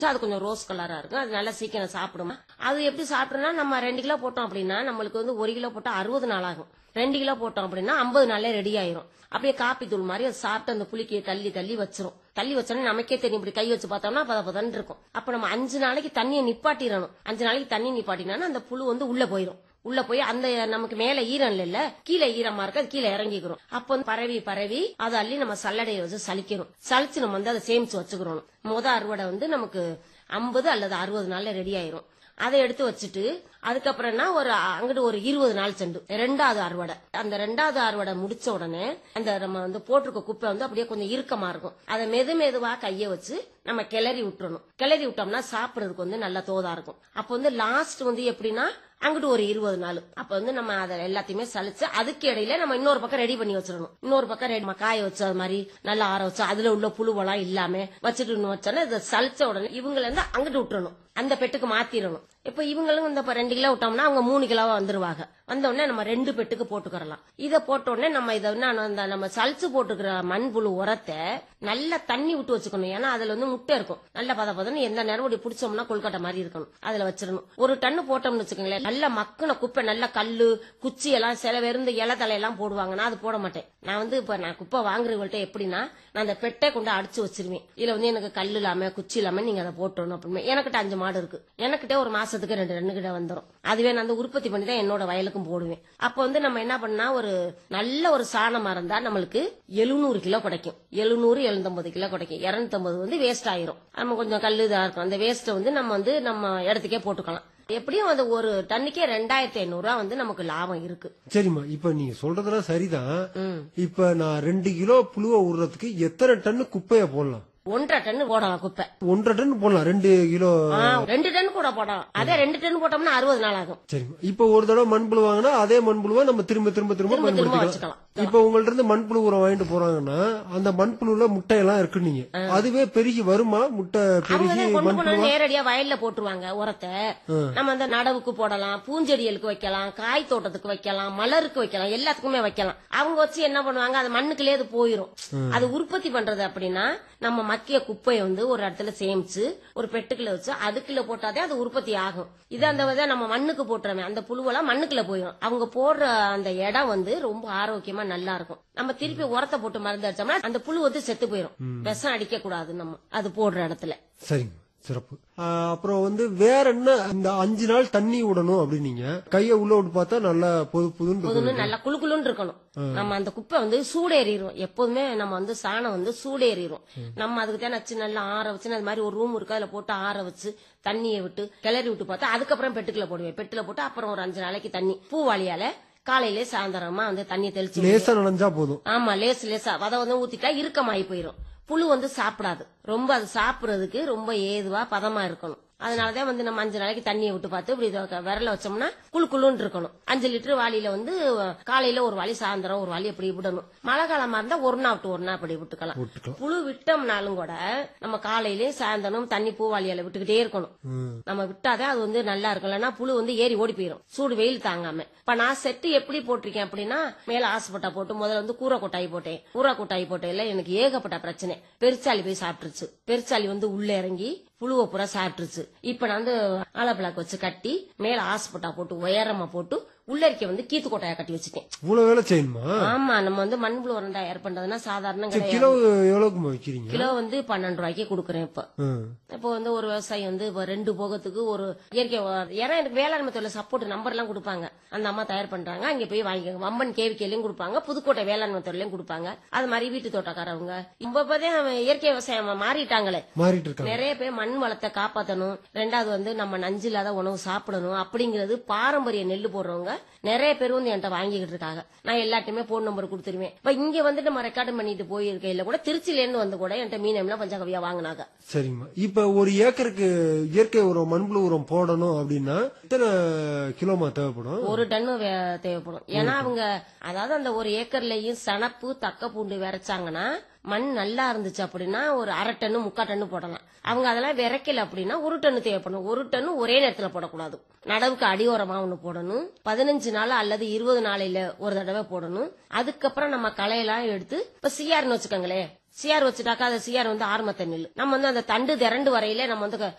அது கொஞ்சம் ரோஸ் கலரா இருக்கும் அது நல்லா சீக்கிரம் சாப்பிடுமா அது எப்படி சாப்பிட்டோம்னா நம்ம ரெண்டு கிலோ போட்டோம் அப்படின்னா நம்மளுக்கு வந்து ஒரு கிலோ போட்டா அறுபது நாள் ஆகும் ரெண்டு கிலோ போட்டோம் அப்படின்னா ஐம்பது நாள்ல ரெடி ஆயிரும் அப்படியே காப்பி தூள் மாதிரி அது சாப்பிட்டு அந்த புளிக்கையை தள்ளி தள்ளி வச்சிரும் தள்ளி வச்சோன்னே நமக்கே தெரியும் இப்படி கை வச்சு பார்த்தோம்னா பத பதன்னு இருக்கும் அப்ப நம்ம அஞ்சு நாளைக்கு தண்ணியை நிப்பாட்டிடணும் அஞ்சு நாளைக்கு தண்ணி நிப்பாட்டினா அந்த புழு வந்து உள்ள போயிரும் உள்ள போய் அந்த நமக்கு மேல ஈரம் இல்ல கீழே ஈரமா இருக்கு அது கீழே இறங்கிக்கிறோம் அப்ப வந்து பரவி பரவி அதை அள்ளி நம்ம சல்லடையை வச்சு சலிக்கணும் சலிச்சு நம்ம வந்து அதை சேமிச்சு வச்சுக்கிறோம் முத அறுவடை வந்து நமக்கு ஐம்பது அல்லது அறுபது நாள்ல ரெடி ஆயிரும் அதை எடுத்து வச்சுட்டு அதுக்கப்புறம்னா ஒரு அங்கிட்டு ஒரு இருபது நாள் செண்டு ரெண்டாவது அறுவடை அந்த ரெண்டாவது அறுவடை முடிச்ச உடனே அந்த நம்ம வந்து போட்டிருக்க குப்பை வந்து அப்படியே கொஞ்சம் இறுக்கமா இருக்கும் அதை மெது மெதுவா கைய வச்சு நம்ம கிளறி விட்டுறணும் கிளறி விட்டோம்னா சாப்பிடறதுக்கு வந்து நல்ல தோதா இருக்கும் அப்ப வந்து லாஸ்ட் வந்து எப்படின்னா அங்கிட்டு ஒரு இருபது நாள் அப்ப வந்து நம்ம அதை எல்லாத்தையுமே சலிச்சு அதுக்கு இடையில நம்ம இன்னொரு பக்கம் ரெடி பண்ணி வச்சிடணும் இன்னொரு பக்கம் ரெடி காய வச்சு அது மாதிரி நல்லா ஆற வச்சு அதுல உள்ள புழுவெல்லாம் இல்லாம வச்சுட்டு இன்னும் வச்சோன்னா இதை சலிச்ச உடனே இவங்கள இருந்து அங்கிட்டு விட்டுறணும் அந்த பெட்டுக்கு மாத்திரணும் இப்ப இவங்களும் இந்த இப்ப ரெண்டு கிலோ விட்டோம்னா அவங்க மூணு கிலோவா வந்துருவாங்க வந்த உடனே நம்ம ரெண்டு பெட்டுக்கு போட்டுக்கிறலாம் இதை போட்ட உடனே நம்ம இதை வந்து அந்த நம்ம சலிச்சு போட்டுக்கிற மண்புழு உரத்தை நல்லா தண்ணி விட்டு வச்சுக்கணும் ஏன்னா அதுல வந்து முட்டை இருக்கும் நல்ல பத பதன்னு எந்த நேரம் இப்படி பிடிச்சோம்னா கொல்கட்டை மாதிரி இருக்கணும் அதுல வச்சிடணும் ஒரு டன்னு போட்டோம்னு வச்சுக்கோங்களேன் நல்ல மக்குன குப்பை நல்ல கல்லு குச்சி எல்லாம் சில பேர் இந்த இலை தலையெல்லாம் போடுவாங்க நான் அது போட மாட்டேன் நான் வந்து இப்ப நான் குப்பை வாங்குறவங்கள்ட்ட எப்படின்னா நான் அந்த பெட்டை கொண்டு அடிச்சு வச்சிருவேன் இதுல வந்து எனக்கு கல் இல்லாம குச்சி இல்லாம நீங்க அதை போட்டணும் அப்படின்னு எனக்கிட்ட அஞ்சு மாடு இருக்கு எனக்கிட்ட ஒரு மாசத்துக்கு ரெண்டு ரெண்டு கிட்ட வந்துடும் அதுவே நான் வந்து உற்பத்தி பண்ணி தான் என்னோட வயலுக்கும் போடுவேன் அப்ப வந்து நம்ம என்ன பண்ணா ஒரு நல்ல ஒரு சாணமா இருந்தா நம்மளுக்கு எழுநூறு கிலோ கிடைக்கும் எழுநூறு எழுநூத்தம்பது கிலோ கிடைக்கும் இருநூத்தம்பது வந்து வேஸ்ட் ஆயிரும் நம்ம கொஞ்சம் கல் இதா இருக்கும் அந்த வேஸ்ட்டை வந்து நம்ம வந்து நம்ம இடத்துக்கே போட்டுக்கலாம் எப்படியும் அது ஒரு டன்னுக்கே ரெண்டாயிரத்தி ஐநூறு ரூபா வந்து நமக்கு லாபம் இருக்கு சரிம்மா இப்ப நீங்க சொல்றதெல்லாம் சரிதான் ம். இப்ப நான் ரெண்டு கிலோ புழுவை விடுறதுக்கு எத்தனை டன் குப்பைய போடலாம் ஒன்றரை டன் போடலாம் குப்பை ஒன்றரை டன் போடலாம் ரெண்டு கிலோ ஆ, ரெண்டு டன் கூட போடலாம் அதே ரெண்டு டன் போட்டோம்னா அறுபது நாள் ஆகும் சரிம்மா இப்ப ஒரு தடவை மண்புழு வாங்கினா அதே மண்புழுவை நம்ம திரும்ப திரும்ப திரும்ப திரும்ப திரும்ப பயன்படுத்திக்கலாம் வச்சுக்கலாம் இப்ப உங்கள்ட்ட இருந்து மண்புழு உரம் வாங்கிட்டு போறாங்கன்னா அந்த மண்புழுல முட்டையெல்லாம் இருக்கு நீங்க அதுவே பெருகி வருமா முட்டை அவங்க பெருகி தான் கொண்டு மண்புழு போனா நேரடியா வயல்ல போட்டுருவாங்க உரத்தை நம்ம அந்த நடவுக்கு போடலாம் பூஞ்செடிகளுக்கு வைக்கலாம் காய் தோட்டத்துக்கு வைக்கலாம் மலருக்கு வைக்கலாம் எல்லாத்துக்குமே வைக்கலாம் அவங்க வச்சு என்ன பண்ணுவாங்க அது மண்ணுக்குள்ளே அது போயிரும் அது உற்பத்தி பண்றது அப்படின்னா நம்ம மக்கிய குப்பையை வந்து ஒரு இடத்துல சேமிச்சு ஒரு பெட்டுக்குள்ள வச்சு அதுக்குள்ள போட்டாதே அது உற்பத்தி ஆகும் இது அந்த வித நம்ம மண்ணுக்கு போட்டுறோமே அந்த புழுவெல்லாம் மண்ணுக்குள்ள போயிடும் அவங்க போடுற அந்த இடம் வந்து ரொம்ப ஆரோக்கியமா நல்லா இருக்கும் நம்ம திருப்பி உரத்தை போட்டு மருந்து அடிச்சோம்னா அந்த புழு வந்து செத்து போயிடும் விஷம் அடிக்க கூடாது நம்ம அது போடுற இடத்துல சரிங்க சிறப்பு ஆ, அப்புறம் வந்து வேற என்ன இந்த அஞ்சு நாள் தண்ணி விடணும் அப்படின்னீங்க கைய உள்ள விட்டு பார்த்தா நல்லா பொது புதுன்னு இருக்கும். புதுன்னு நல்லா குளு குளுன்னு இருக்கணும் நம்ம அந்த குப்பை வந்து சூடேறிடும் எப்போதுமே நம்ம வந்து சாணம் வந்து சூடேறிடும் நம்ம அதுக்கு தான் நச்சு நல்லா ஆற வச்சு அது மாதிரி ஒரு ரூம் இருக்கு அதுல போட்டு ஆற வச்சு தண்ணியை விட்டு கிளறி விட்டு பார்த்தா அதுக்கப்புறம் பெட்டுக்குள்ள போடுவேன் பெட்டுல போட்டு அப்புறம் ஒரு அஞ்சு நாளைக்கு தண்ணி பூவாளியால காலையிலே சாயந்தரமா வந்து தண்ணி தெளிச்சு லேசா நனைஞ்சா போதும் ஆமா லேஸ் லேசா வத வந்து ஊத்திட்டா இறுக்கமாயி போயிரும் புழு வந்து சாப்பிடாது ரொம்ப அது சாப்பிடுறதுக்கு ரொம்ப ஏதுவா பதமா இருக்கணும் அதனாலதான் வந்து நம்ம அஞ்சு நாளைக்கு தண்ணியை விட்டு பார்த்து இப்படி இத விரல வச்சோம்னா குளு குளுன்னு இருக்கணும் அஞ்சு லிட்டர் வாளியில வந்து காலையில ஒரு வாளி சாயந்தரம் ஒரு வாளி அப்படி விடணும் மழை காலமா இருந்தா ஒரு நாள் விட்டு ஒரு நாள் அப்படி விட்டுக்கலாம் விட்டுக்கலாம். புழு விட்டோம்னாலும் கூட நம்ம காலையிலயும் சாயந்தரம் தண்ணி பூவாளியால விட்டுக்கிட்டே இருக்கணும் ம். நம்ம விட்டாதே அது வந்து நல்லா இருக்கும் இல்லைன்னா புழு வந்து ஏறி ஓடி போயிடும் சூடு வெயில் தாங்காம இப்ப நான் செட்டு எப்படி போட்டிருக்கேன் அப்படின்னா மேல ஆசைப்பட்டா போட்டு முதல்ல வந்து கூரை கொட்டாய் போட்டேன் கூரை கொட்டாய் போட்டையில எனக்கு ஏகப்பட்ட பிரச்சனை பெருச்சாளி போய் சாப்பிட்டுருச்சு பெருச்சாளி வந்து உள்ள இறங்கி புழுவை பூரா சாப்பிட்டுருச்சு இப்ப நான் வந்து ஆலப்பிளாக்கு வச்சு கட்டி மேல ஆசைப்பட்டா போட்டு உயரமா போட்டு உள்ளரிக்க வந்து கீத்து கொட்டாய கட்டி வச்சுட்டேன் இவ்வளவு வேலை செய்யணுமா ஆமா நம்ம வந்து மண்புழு உரம் தயார் பண்றதுன்னா சாதாரண சரி, கிடையாது கிலோ எவ்வளவுக்குமா விக்கிறீங்க கிலோ வந்து பன்னெண்டு ரூபாய்க்கு கொடுக்குறேன் இப்ப ம். இப்போ வந்து ஒரு விவசாயி வந்து இப்போ ரெண்டு போகத்துக்கு ஒரு இயற்கை உரம். ஏன்னா எனக்கு வேளாண்மை துறையில சப்போர்ட் நம்பர் எல்லாம் கொடுப்பாங்க அந்த அம்மா தயார் பண்றாங்க அங்க போய் வாங்கிக்கோங்க அம்மன் கேவிக்கையிலயும் கொடுப்பாங்க புதுக்கோட்டை வேளாண்மை துறையிலயும் கொடுப்பாங்க அது மாதிரி வீட்டு தோட்டக்காரவங்க இப்பதான் இயற்கை விவசாயம் மாறிட்டாங்களே மாறிட்டு இருக்காங்க நிறைய பேர் மண் வளத்தை காப்பாத்தணும் ரெண்டாவது வந்து நம்ம நஞ்சு இல்லாத உணவு சாப்பிடணும் அப்படிங்கிறது பாரம்பரிய நெல்லு போடுறவங்க நிறைய பேர் வந்து என்கிட்ட வாங்கிக்கிட்டு இருக்காங்க நான் எல்லாத்தையுமே போன் நம்பர் கொடுத்துருவேன் இப்ப இங்க வந்து நம்ம ரெக்கார்டு பண்ணிட்டு போயிருக்கையில கூட திருச்சியில இருந்து வந்து கூட என்கிட்ட மீனம்லாம் பஞ்சகவியா வாங்கினாங்க சரிங்கம்மா இப்ப ஒரு ஏக்கருக்கு இயற்கை உரம் மண்புழு உரம் போடணும் அப்படின்னா எத்தனை கிலோமா தேவைப்படும் ஒரு டன்னு வே- தேவைப்படும் ஏன்னா அவங்க அதாவது அந்த ஒரு ஏக்கர்லயும் சணப்பு தக்க பூண்டு விரைச்சாங்கன்னா மண் நல்லா இருந்துச்சு அப்படின்னா ஒரு அரை டன்னு முக்கா டன்னு போடலாம் அவங்க அதெல்லாம் விரைக்கல அப்படின்னா ஒரு டன்னு தேவைப்படும் ஒரு டன்னு ஒரே நேரத்துல போடக்கூடாது நடவுக்கு அடியோரமா ஒண்ணு போடணும் பதினஞ்சு நாள் அல்லது இருபது நாளையில ஒரு தடவை போடணும் அதுக்கப்புறம் நம்ம களையெல்லாம் எடுத்து இப்ப சிஆர்னு வச்சுக்கோங்களேன் சிஆர் வச்சுட்டாக்கா அந்த சிஆர் வந்து ஆரம்பத்த நெல் நம்ம வந்து அந்த தண்டு திரண்டு வரையில நம்ம வந்து